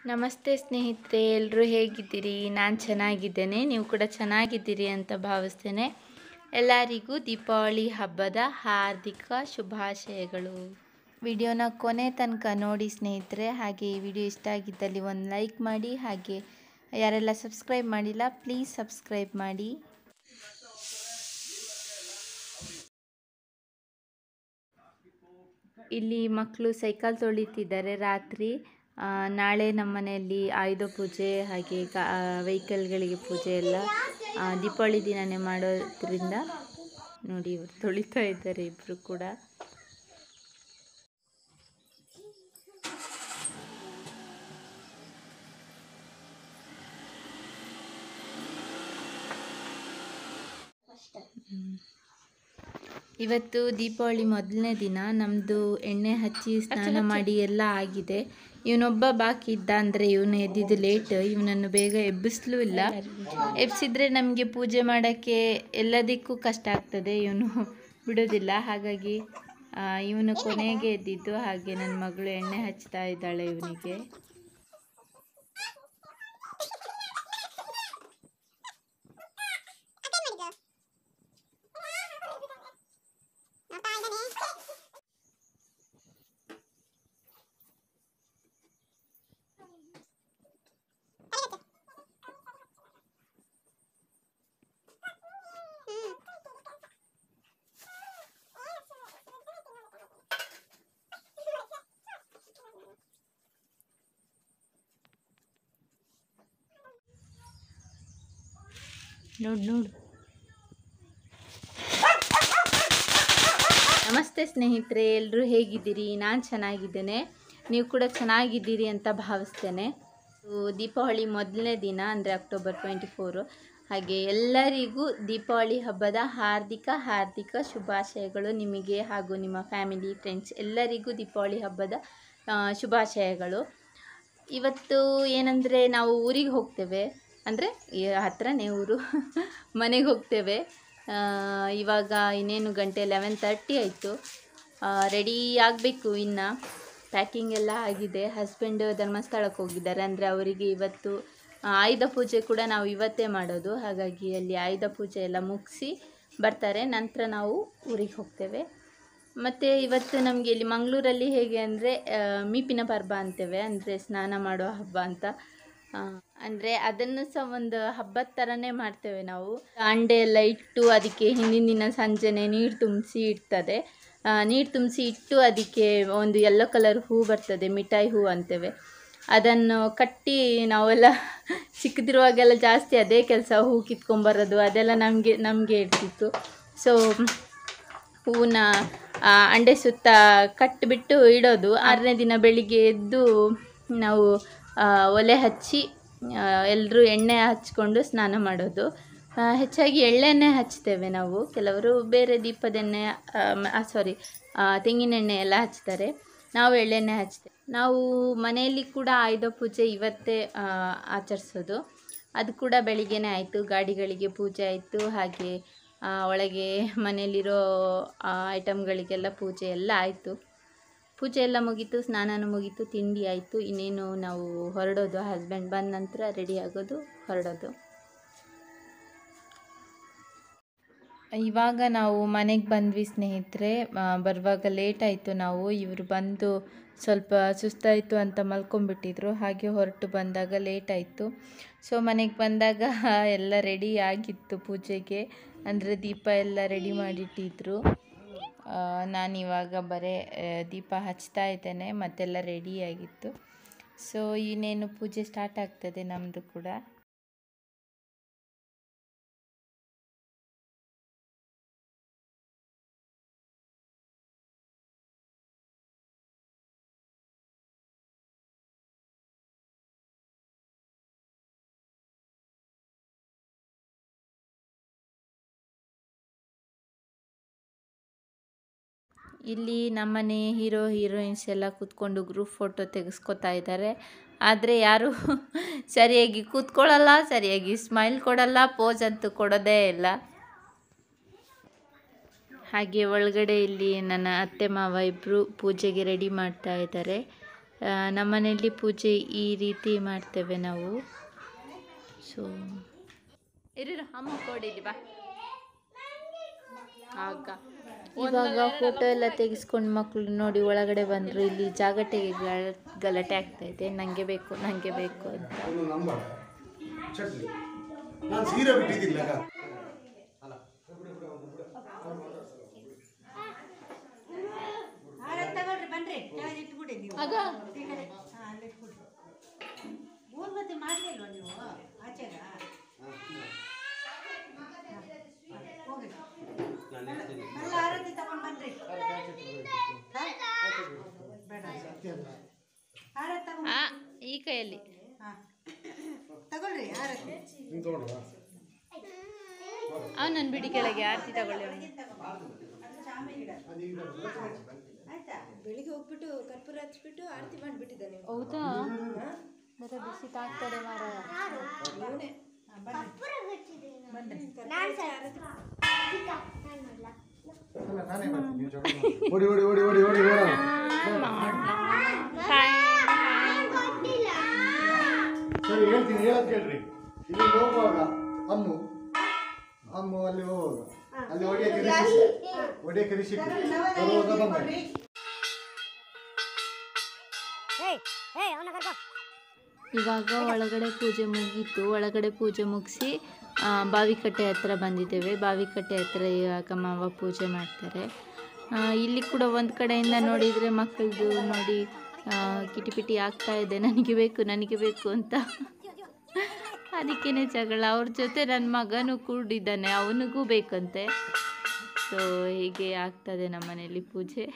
ನಮಸ್ತೆ ಸ್ನೇಹಿತರೆ ಎಲ್ಲರೂ ಹೇಗಿದ್ದೀರಿ ನಾನು ಚೆನ್ನಾಗಿದ್ದೇನೆ ನೀವು ಕೂಡ ಚೆನ್ನಾಗಿದ್ದೀರಿ ಅಂತ ಭಾವಿಸ್ತೇನೆ ಎಲ್ಲರಿಗೂ ದೀಪಾವಳಿ ಹಬ್ಬದ ಹಾರ್ದಿಕ ಶುಭಾಶಯಗಳು ವಿಡಿಯೋನ ಕೊನೆ ತನಕ ನೋಡಿ ಸ್ನೇಹಿತರೆ ಹಾಗೆ ಈ ವಿಡಿಯೋ ಇಷ್ಟ ಆಗಿದ್ದಲ್ಲಿ ಒಂದು ಲೈಕ್ ಮಾಡಿ ಹಾಗೆ ಯಾರೆಲ್ಲ ಸಬ್ಸ್ಕ್ರೈಬ್ ಮಾಡಿಲ್ಲ ಪ್ಲೀಸ್ ಸಬ್ಸ್ಕ್ರೈಬ್ ಮಾಡಿ ಇಲ್ಲಿ ಮಕ್ಕಳು ಸೈಕಲ್ ತೊಳಿತಿದ್ದಾರೆ ರಾತ್ರಿ ಆ, ನಾಳೆ ನಮ್ಮ ಮನೆಯಲ್ಲಿ ಆಯುಧ ಪೂಜೆ ಹಾಗೆ ಗಾ ವೆಹಿಕಲ್ಗಳಿಗೆ ಪೂಜೆ ಎಲ್ಲ ಆ, ದೀಪಾವಳಿ ದಿನನೇ ಮಾಡೋದ್ರಿಂದ ನೋಡಿ ಇವರು ತೊಳಿತಾ ಇದ್ದಾರೆ ಇಬ್ಬರು ಕೂಡ ಇವತ್ತು ದೀಪಾವಳಿ ಮೊದಲನೇ ದಿನ ನಮ್ಮದು ಎಣ್ಣೆ ಹಚ್ಚಿ ಸ್ನಾನ ಮಾಡಿ ಎಲ್ಲ ಆಗಿದೆ ಇವನೊಬ್ಬ ಬಾಕಿ ಇದ್ದ ಅಂದರೆ ಇವನು ಎದ್ದಿದ್ದು ಲೇಟ್ ಇವನನ್ನು ಬೇಗ ಎಬ್ಬಿಸ್ಲೂ ಇಲ್ಲ ಎಬ್ಸಿದ್ರೆ ನಮಗೆ ಪೂಜೆ ಮಾಡೋಕ್ಕೆ ಎಲ್ಲದಕ್ಕೂ ಕಷ್ಟ ಆಗ್ತದೆ ಇವನು ಬಿಡೋದಿಲ್ಲ ಹಾಗಾಗಿ ಇವನು ಕೊನೆಗೆ ಎದ್ದಿದ್ದು ಹಾಗೆ ನನ್ನ ಮಗಳು ಎಣ್ಣೆ ಹಚ್ತಾ ಇದ್ದಾಳೆ ಇವನಿಗೆ ನೋಡು ನೋಡು ನಮಸ್ತೆ ಸ್ನೇಹಿತರೆ ಎಲ್ಲರೂ ಹೇಗಿದ್ದೀರಿ ನಾನು ಚೆನ್ನಾಗಿದ್ದೇನೆ ನೀವು ಕೂಡ ಚೆನ್ನಾಗಿದ್ದೀರಿ ಅಂತ ಭಾವಿಸ್ತೇನೆ ಇದು ದೀಪಾವಳಿ ಮೊದಲನೇ ದಿನ ಅಂದರೆ ಅಕ್ಟೋಬರ್ ಟ್ವೆಂಟಿ ಫೋರು ಹಾಗೆ ಎಲ್ಲರಿಗೂ ದೀಪಾವಳಿ ಹಬ್ಬದ ಹಾರ್ದಿಕ ಹಾರ್ದಿಕ ಶುಭಾಶಯಗಳು ನಿಮಗೆ ಹಾಗೂ ನಿಮ್ಮ ಫ್ಯಾಮಿಲಿ ಫ್ರೆಂಡ್ಸ್ ಎಲ್ಲರಿಗೂ ದೀಪಾವಳಿ ಹಬ್ಬದ ಆ, ಶುಭಾಶಯಗಳು ಇವತ್ತು ಏನಂದರೆ ನಾವು ಊರಿಗೆ ಹೋಗ್ತೇವೆ ಅಂದರೆ ಹತ್ರನೇ ಊರು ಮನೆಗೆ ಹೋಗ್ತೇವೆ ಆ, ಇವಾಗ ಇನ್ನೇನು ಗಂಟೆ ಲೆವೆನ್ ತರ್ಟಿ ಆಯಿತು ರೆಡಿ ಆಗಬೇಕು ಇನ್ನು ಪ್ಯಾಕಿಂಗ್ ಎಲ್ಲ ಆಗಿದೆ ಹಸ್ಬೆಂಡ್ ಧರ್ಮಸ್ಥಳಕ್ಕೆ ಹೋಗಿದ್ದಾರೆ ಅಂದರೆ ಅವರಿಗೆ ಇವತ್ತು ಆ, ಆಯುಧ ಪೂಜೆ ಕೂಡ ನಾವು ಇವತ್ತೇ ಮಾಡೋದು ಹಾಗಾಗಿ ಅಲ್ಲಿ ಆಯುಧ ಪೂಜೆ ಎಲ್ಲ ಮುಗಿಸಿ ಬರ್ತಾರೆ ನಂತರ ನಾವು ಊರಿಗೆ ಹೋಗ್ತೇವೆ ಮತ್ತು ಇವತ್ತು ನಮಗೆ ಇಲ್ಲಿ ಮಂಗಳೂರಲ್ಲಿ ಹೇಗೆ ಅಂದರೆ ಮೀಪಿನ ಪರ್ವ ಅಂತೇವೆ ಅಂದರೆ ಸ್ನಾನ ಮಾಡುವ ಹಬ್ಬ ಅಂತ ಅಂದರೆ ಅದನ್ನು ಸಹ ಒಂದು ಹಬ್ಬದ ಥರನೇ ಮಾಡ್ತೇವೆ ನಾವು ಅಂಡೆ ಎಲ್ಲ ಇಟ್ಟು ಅದಕ್ಕೆ ಹಿಂದಿನ ದಿನ ಸಂಜೆನೆ ನೀರು ತುಂಬಿಸಿ ಇಡ್ತದೆ ನೀರು ತುಂಬಿಸಿ ಇಟ್ಟು ಅದಕ್ಕೆ ಒಂದು ಯೆಲ್ಲೋ ಕಲರ್ ಹೂ ಬರ್ತದೆ ಮಿಠಾಯಿ ಹೂ ಅಂತೇವೆ ಅದನ್ನು ಕಟ್ಟಿ ನಾವೆಲ್ಲ ಚಿಕ್ಕದಿರುವಾಗೆಲ್ಲ ಜಾಸ್ತಿ ಅದೇ ಕೆಲಸ ಹೂ ಕಿತ್ಕೊಂಬರೋದು ಅದೆಲ್ಲ ನಮಗೆ ನಮಗೆ ಇರ್ತಿತ್ತು ಸೊ ಹೂವನ್ನ ಆ, ಅಂಡೆ ಸುತ್ತ ಕಟ್ಟಿಬಿಟ್ಟು ಇಡೋದು ಆರನೇ ದಿನ ಬೆಳಿಗ್ಗೆ ಎದ್ದು ನಾವು ಆ, ಒಲೆ ಹಚ್ಚಿ ಎಲ್ಲರೂ ಎಣ್ಣೆ ಹಚ್ಕೊಂಡು ಸ್ನಾನ ಮಾಡೋದು ಆ, ಹೆಚ್ಚಾಗಿ ಎಳ್ಳೆಣ್ಣೆ ಹಚ್ತೇವೆ ನಾವು ಕೆಲವರು ಬೇರೆ ದೀಪದೆಣ್ಣೆ ಸಾರಿ ತೆಂಗಿನೆಣ್ಣೆ ಎಲ್ಲ ಹಚ್ತಾರೆ ನಾವು ಎಳ್ಳೆಣ್ಣೆ ಹಚ್ತೇವೆ ನಾವು ಮನೆಯಲ್ಲಿ ಕೂಡ ಆಯುಧ ಪೂಜೆ ಇವತ್ತೇ ಆ, ಆಚರಿಸೋದು ಅದು ಕೂಡ ಬೆಳಿಗ್ಗೆನೇ ಆಯಿತು ಗಾಡಿಗಳಿಗೆ ಪೂಜೆ ಆಯಿತು ಹಾಗೆ ಆ, ಒಳಗೆ ಮನೆಯಲ್ಲಿರೋ ಐಟಮ್ಗಳಿಗೆಲ್ಲ ಪೂಜೆ ಎಲ್ಲ ಆಯಿತು ಪೂಜೆ ಎಲ್ಲ ಮುಗೀತು ಸ್ನಾನನೂ ಮುಗೀತು ತಿಂಡಿ ಆಯಿತು ಇನ್ನೇನು ನಾವು ಹೊರಡೋದು ಹಸ್ಬೆಂಡ್ ಬಂದ ನಂತರ ರೆಡಿ ಆಗೋದು ಹೊರಡೋದು ಇವಾಗ ನಾವು ಮನೆಗೆ ಬಂದ್ವಿ ಸ್ನೇಹಿತರೆ ಆ, ಬರುವಾಗ ಲೇಟ್ ಆಯಿತು ನಾವು ಇವರು ಬಂದು ಸ್ವಲ್ಪ ಸುಸ್ತಾಯಿತು ಅಂತ ಮಲ್ಕೊಂಡ್ಬಿಟ್ಟಿದ್ರು ಹಾಗೆ ಹೊರಟು ಬಂದಾಗ ಲೇಟ್ ಆಯಿತು ಸೊ ಮನೆಗೆ ಬಂದಾಗ ಎಲ್ಲ ರೆಡಿ ಆಗಿತ್ತು ಪೂಜೆಗೆ ಅಂದರೆ ದೀಪ ಎಲ್ಲ ರೆಡಿ ಮಾಡಿಟ್ಟಿದ್ರು ಆ, ನಾನಿವಾಗ ಬರೇ ಆ, ದೀಪ ಹಚ್ತಾ ಇದ್ದೇನೆ ಮತ್ತೆಲ್ಲ ರೆಡಿ ಆಗಿತ್ತು ಸೊ ಇನ್ನೇನು ಪೂಜೆ ಸ್ಟಾರ್ಟ್ ಆಗ್ತದೆ ನಮ್ಮದು ಕೂಡ ಇಲ್ಲಿ ನಮ್ಮನೆ ಹೀರೋ ಹೀರೋಯಿನ್ಸ್ ಎಲ್ಲ ಕೂತ್ಕೊಂಡು ಗ್ರೂಪ್ ಫೋಟೋ ತೆಗೆಸ್ಕೊತಾ ಇದ್ದಾರೆ ಆದರೆ ಯಾರು ಸರಿಯಾಗಿ ಕೂತ್ಕೊಳ್ಳಲ್ಲ ಸರಿಯಾಗಿ ಸ್ಮೈಲ್ ಕೊಡಲ್ಲ ಪೋಸ್ ಅಂತೂ ಕೊಡೋದೇ ಇಲ್ಲ ಹಾಗೆ ಒಳಗಡೆ ಇಲ್ಲಿ ನನ್ನ ಅತ್ತೆ ಮಾವ ಇಬ್ಬರು ಪೂಜೆಗೆ ರೆಡಿ ಮಾಡ್ತಾ ಇದ್ದಾರೆ ಆ, ನಮ್ಮನೆಯಲ್ಲಿ ಪೂಜೆ ಈ ರೀತಿ ಮಾಡ್ತೇವೆ ನಾವು ಸೊ ಇರು ಅಮ್ಮ ಕೊಡಿಲಿ ಬಾ ಆಗ ಇವಾಗ ಫೋಟೋ ಎಲ್ಲ ತೆಗೆಸ್ಕೊಂಡು ಮಕ್ಕಳು ನೋಡಿ ಒಳಗಡೆ ಬಂದರು ಇಲ್ಲಿ ಜಾಗಟೆಗೆ ಗಳ- ಗಲಾಟೆ ಆಗ್ತಾ ಇದೆ ನನಗೆ ಬೇಕು ನನಗೆ ಬೇಕು ಅಂತ ಒಂದು ನಂಬರ್ ಚಟ್ನಿ ನಾನು ಸೀರೆ ಬಿಟ್ಟಿದ್ದಿಲ್ಲ ಅಲ್ಲ ತಗೊಳ್ರಿ ಬನ್ರಿ ಕೆಳಗೆ ಇಟ್ಬಿಡಿ ನೀವು ಆಗ ಈ ಕಡೆ ಹಾಂ ಅಲ್ಲಿ ಇಟ್ಬಿಡಿ ಊರ್ವತಿ ಮಾಡಲಿಲ್ವ ನೀವು ಆಚೆಗ ಹೋಗಿ ಎಲ್ಲ ಆರತಿ ತಗೊಂಡು ಬನ್ರಿ ಬೇಡ ಆರತಿ ತಗೊಂಡು ಆ, ಈ ಕೈಯಲ್ಲಿ ಹಾಂ ತಗೊಳ್ರಿ ಆರತಿ ನೀನು ತೊಗೊಂಡ್ರಾ ಅವನನ್ನು ಬಿಡಿ ಕೆಳಗೆ ಆರತಿ ತಗೊಳ್ಳಿ ಅವ್ನು. ಅದು ಚಾಮೆ ಗಿಡ ಆಯ್ತಾ ಬೆಳಿಗ್ಗೆ ಹೋಗ್ಬಿಟ್ಟು ಕರ್ಪೂರ ಹಚ್ಬಿಟ್ಟು ಆರತಿ ಮಾಡಿಬಿಟ್ಟಿದ್ದಾನೆ ಹೌದಾ ಬರೀ ಬಿಸಿ ತಾಗ್ತದೆ ಮಾರ ಇವನೇ ಬನ್ರಿ ಅಲ್ಲ ನಾನೇ ಮಾಡ್ತೀನಿ ನೀವು ಜಗಳ ಮಾಡಿ. ಓಡಿ ಓಡಿ ಓಡಿ ಓಡಿ ಓಡಿ ಓಡಿ ಸರಿ ಹೇಳ್ತೀನಿ ಹೇಳೋದು ಕೇಳ್ರಿ ಇಲ್ಲಿ ಹೋಗುವಾಗ ಅಮ್ಮು ಅಮ್ಮು ಅಲ್ಲಿ ಹೋಗುವಾಗ ಅಲ್ಲಿ ಒಡೆಯಕ್ಕೆ ರಿಸಿಟ್ ಒಡೆಯಕ್ಕೆ ರಿಸಿಟ್ ಬರುವಾಗ ಬಂದ ಇವಾಗ ಒಳಗಡೆ ಪೂಜೆ ಮುಗೀತು ಒಳಗಡೆ ಪೂಜೆ ಮುಗಿಸಿ ಬಾವಿಕಟ್ಟೆ ಹತ್ರ ಬಂದಿದ್ದೇವೆ ಬಾವಿಕಟ್ಟೆ ಹತ್ರ ಇವಾಗ ಮಾವ ಪೂಜೆ ಮಾಡ್ತಾರೆ ಆ, ಇಲ್ಲಿ ಕೂಡ ಒಂದು ಕಡೆಯಿಂದ ನೋಡಿದರೆ ಮಕ್ಕಳದು ನೋಡಿ ಆ, ಕಿಟಿಪಿಟಿ ಆಗ್ತಾ ಇದೆ ನನಗೆ ಬೇಕು ನನಗೆ ಬೇಕು ಅಂತ ಅದಕ್ಕೇನೆ ಜಗಳ ಅವ್ರ ಜೊತೆ ನನ್ನ ಮಗನೂ ಕೂಡಿದ್ದಾನೆ ಅವನಿಗೂ ಬೇಕಂತೆ ಸೊ ಹೀಗೆ ಆಗ್ತದೆ ನಮ್ಮ ಮನೆಯಲ್ಲಿ ಪೂಜೆ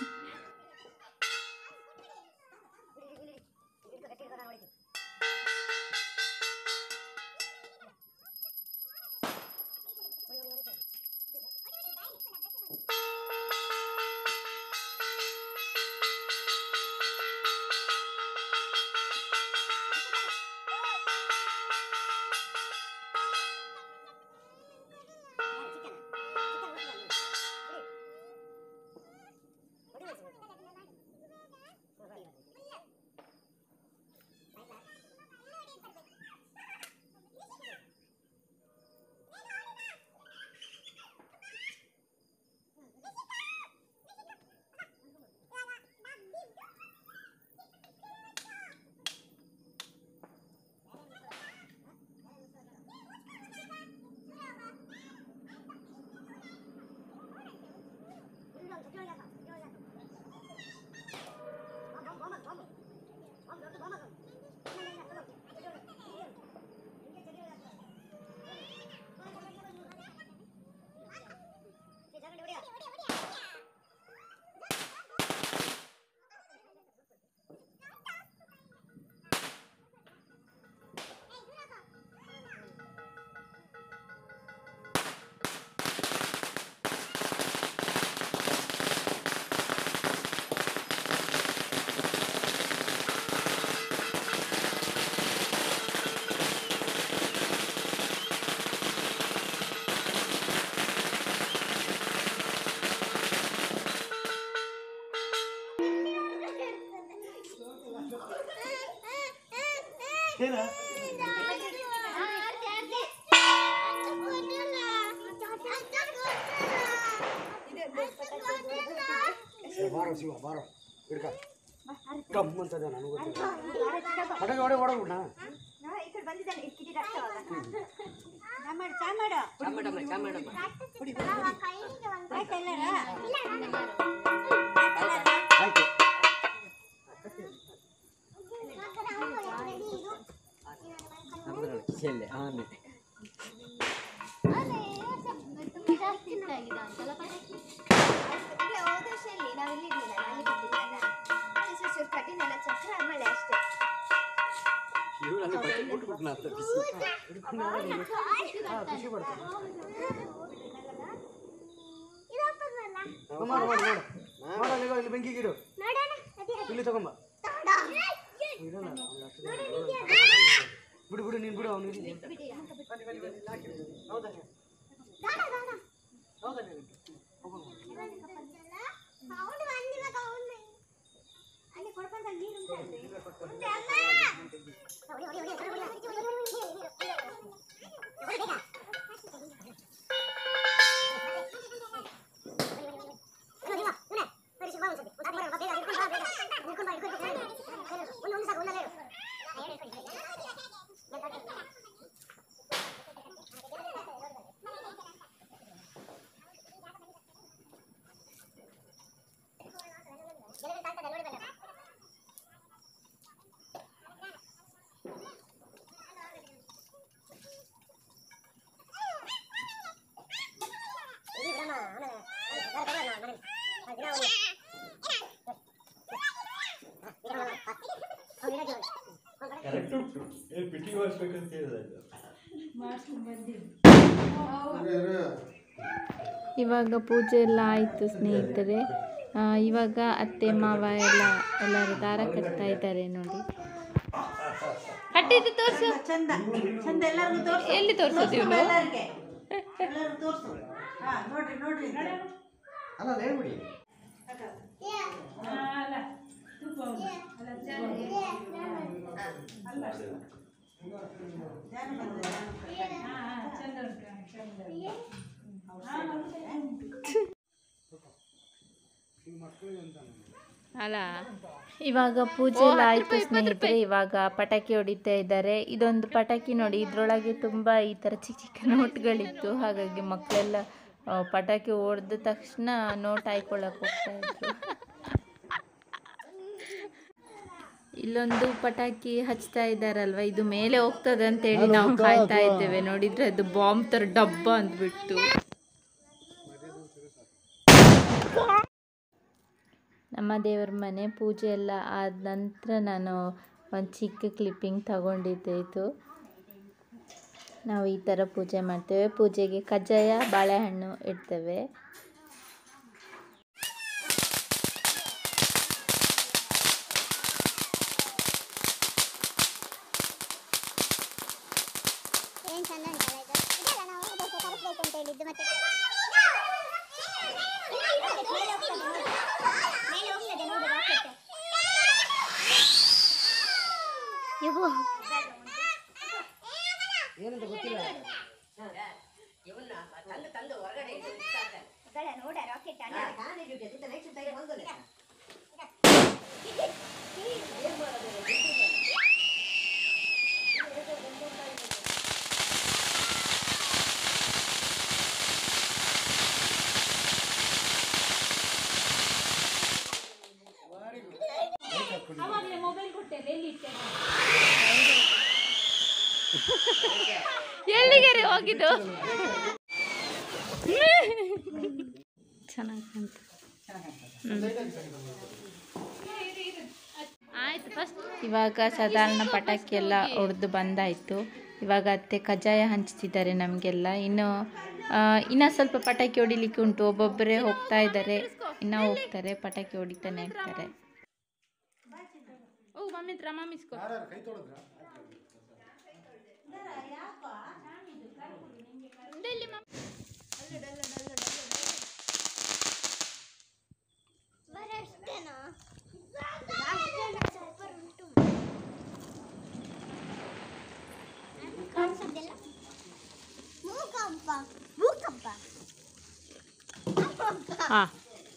ಬಾರೋ ಶಿವ ಬಾರೋ ಹಿಡ್ಕ ಕಮ್ ಅಂತದ ನನಗೆ ಗೊತ್ತಿಲ್ಲ ಹೊಡೆಗೆ ಹೊಡೆ ಹೊಡಗ್ಬಿಡ ಚಾ ಮಾಡು ಚಾ ಮಾಡು ಆಯ್ತಾ ಎಲ್ಲಾರ ಆಯ್ತು ಮಾಡು ಮಾಡು ಮಾಡು ಮಾಡು ಅಲ್ಲಿ ಇಲ್ಲಿ ಬೆಂಕಿ ಗಿಡು ಇಲ್ಲಿ ತಗೊಂಬ ಇಡಲ್ಲ, ಅವ್ನು ಅಷ್ಟು ಜನ ಇಡಲ್ಲ. ಬಿಡು ಬಿಡು ನೀನು ಬಿಡು ಅವನು ಹೌದಾ ಹೌದಾ ನೀನು ಹೋಗೋಣ. ಕರೆಕ್ಟ್ ಉಂಟು ಏನು ಪಿಟಿ ಮಾಡಿಸ್ಬೇಕಂತ ಹೇಳಿದಾಗ ಇರು, ಇರು. ಇವಾಗ ಪೂಜೆ ಎಲ್ಲ ಆಯಿತು ಸ್ನೇಹಿತರೆ ಆ, ಇವಾಗ ಅತ್ತೆ ಮಾವ ಎಲ್ಲ ಎಲ್ಲರೂ ದಾರ ಕಟ್ತಾ ಇದ್ದಾರೆ ನೋಡಿ ಕಟ್ಟಿದ್ದು ತೋರಿಸು ಚಂದ ಚಂದ ಎಲ್ಲರಿಗೂ ತೋರ್ಸು ಎಲ್ಲಿ ತೋರ್ಸೋದು ಇವ್ನು? ಎಲ್ಲರಿಗೆ ಎಲ್ಲರಿಗೂ ತೋರ್ಸು ಹಾ ನೋಡ್ರಿ ನೋಡ್ರಿ ಅಂತ. ಅಲ್ಲ ಅಲ್ಲ, ಹೇಳ್ಬಿಡಿ ಧ್ಯಾನ ಬಂದ್ರೆ ಧ್ಯಾನ ಅಲ್ಲ ಇವಾಗ ಪೂಜೆ ಎಲ್ಲ ಆಯ್ತು ಸ್ನೇಹಿತರೆ ಇವಾಗ ಪಟಾಕಿ ಹೊಡಿತಾ ಇದ್ದಾರೆ ಇದೊಂದು ಪಟಾಕಿ ನೋಡಿ ಇದ್ರೊಳಗೆ ತುಂಬ ಈ ಥರ ಚಿಕ್ಕ ಚಿಕ್ಕ ನೋಟ್ಗಳಿತ್ತು ಹಾಗಾಗಿ ಮಕ್ಕಳೆಲ್ಲ ಆ, ಪಟಾಕಿ ಹೊಡೆದ ತಕ್ಷಣ ನೋಟ್ ಹಾಯ್ಕೊಳಕ್ಕೆ ಹೋಗ್ತಾ ಇದ್ರು ಇಲ್ಲೊಂದು ಪಟಾಕಿ ಹಚ್ತಾ ಇದ್ದಾರಲ್ವ ಇದು ಮೇಲೆ ಹೋಗ್ತದೆ ಅಂತೇಳಿ ನಾವು ಕಾಯ್ತಾ ಇದ್ದೇವೆ ನೋಡಿದ್ರೆ ಅದು ಬಾಂಬ್ ಥರ ಡಬ್ಬ ಅಂದ್ಬಿಟ್ಟು ನಮ್ಮ ದೇವ್ರ ಮನೆ ಪೂಜೆ ಎಲ್ಲ ಆದ ನಂತರ ನಾನು ಒಂದು ಚಿಕ್ಕ ಕ್ಲಿಪ್ಪಿಂಗ್ ತಗೊಂಡಿದ್ದೆ ಇದು ನಾವು ಈ ಥರ ಪೂಜೆ ಮಾಡ್ತೇವೆ ಪೂಜೆಗೆ ಕಜ್ಜಾಯ ಬಾಳೆಹಣ್ಣು ಇಡ್ತೇವೆ ಏನ್ ಚಂದ ಉಂಟಲ್ಲ ಇದು ಇದಲ್ಲ ನಾವು ಅದಕ್ಕೆ ಕರೆಸ್ಬೇಕು ಅಂತ ಹೇಳಿದ್ದು ಮತ್ತೆ ಮೇಲೆ ಹೋಗ್ತದೆ ನೋಡಿ. ಮೇಲೆ ಹೋಗ್ತದೆ ನೋಡಿ ರಾಕೆಟ್ ಇವು ಬೇಡ, ನೋಡ ರಾಕೆಟ್ ಅಣ್ಣ ಎಲ್ಲಿಗೆ ಹೋಗಿದ್ದು ಚೆನ್ನಾಗಿ ಕಾಣ್ತು ಆಯ್ತು ಫಸ್ಟ್ ಇವಾಗ ಸಾಧಾರಣ ಪಟಾಕಿ ಎಲ್ಲ ಹೊಡೆದು ಬಂದಾಯಿತು ಇವಾಗ ಅತ್ತೆ ಕಜ್ಜಾಯ ಹಂಚ್ತಿದ್ದಾರೆ ನಮಗೆಲ್ಲ ಇನ್ನು ಆ, ಇನ್ನ ಸ್ವಲ್ಪ ಪಟಾಕಿ ಹೊಡಿಲಿಕ್ಕೆ ಉಂಟು ಒಬ್ಬೊಬ್ಬರೇ ಹೋಗ್ತಾ ಇದ್ದಾರೆ ಇನ್ನ ಹೋಗ್ತಾರೆ ಪಟಾಕಿ ಹೊಡಿತಾನೆ ಇರ್ತಾರೆ ಓ ಮಮ್ಮಿ ಹತ್ರ ಮಮ್ಮಿಸ್ಕೋ ಯಾರ್ಯಾರು ಕೈ ತೊಳೆದ್ರ ಬರಷ್ಟೇನಾ ಸೂಪರ್ ಉಂಟು ಕಾಣಿಸೋದಿಲ್ಲ ಭೂಕಂಪ ಭೂಕಂಪ ಹಾಂ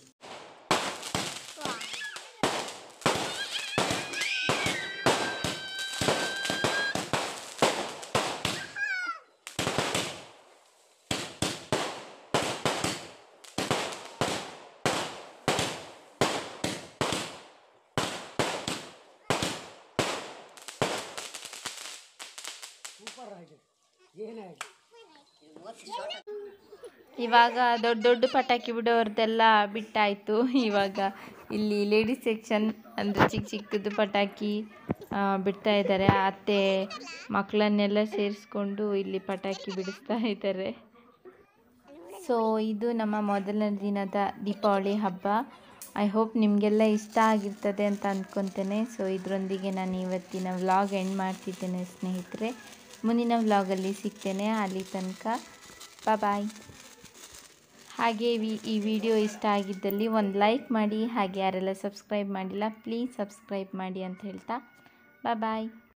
ಇವಾಗ ದೊಡ್ಡ ದೊಡ್ಡ ಪಟಾಕಿ ಬಿಡೋರ್ದೆಲ್ಲ ಬಿಟ್ಟಾಯಿತು ಇವಾಗ ಇಲ್ಲಿ ಲೇಡೀಸ್ ಸೆಕ್ಷನ್ ಅಂದರೆ ಚಿಕ್ಕ ಚಿಕ್ಕದು ಪಟಾಕಿ ಆ, ಬಿಡ್ತಾ ಇದ್ದಾರೆ ಅತ್ತೆ ಮಕ್ಕಳನ್ನೆಲ್ಲ ಸೇರಿಸ್ಕೊಂಡು ಇಲ್ಲಿ ಪಟಾಕಿ ಬಿಡಿಸ್ತಾ ಇದ್ದಾರೆ ಸೊ ಇದು ನಮ್ಮ ಮೊದಲನೇ ದಿನದ ದೀಪಾವಳಿ ಹಬ್ಬ ಐ ಹೋಪ್ ನಿಮಗೆಲ್ಲ ಇಷ್ಟ ಆಗಿರ್ತದೆ ಅಂತ ಅಂದ್ಕೊತೇನೆ ಸೊ ಇದರೊಂದಿಗೆ ನಾನು ಇವತ್ತಿನ ವ್ಲಾಗ್ ಎಂಡ್ ಮಾಡ್ತಿದ್ದೇನೆ ಸ್ನೇಹಿತರೆ ಮುಂದಿನ ವ್ಲಾಗಲ್ಲಿ ಸಿಗ್ತೇನೆ ಅಲ್ಲಿ ತನಕ ಬಾಯ್ ಹಾಗೆ ವಿ ಈ ವಿಡಿಯೋ ಇಷ್ಟ ಆಗಿದ್ದಲ್ಲಿ ಒಂದು ಲೈಕ್ ಮಾಡಿ ಹಾಗೆ ಯಾರೆಲ್ಲ ಸಬ್ಸ್ಕ್ರೈಬ್ ಮಾಡಿಲ್ಲ ಪ್ಲೀಸ್ ಸಬ್ಸ್ಕ್ರೈಬ್ ಮಾಡಿ ಅಂತ ಹೇಳ್ತಾ ಬಾಯ್ ಬಾಯ್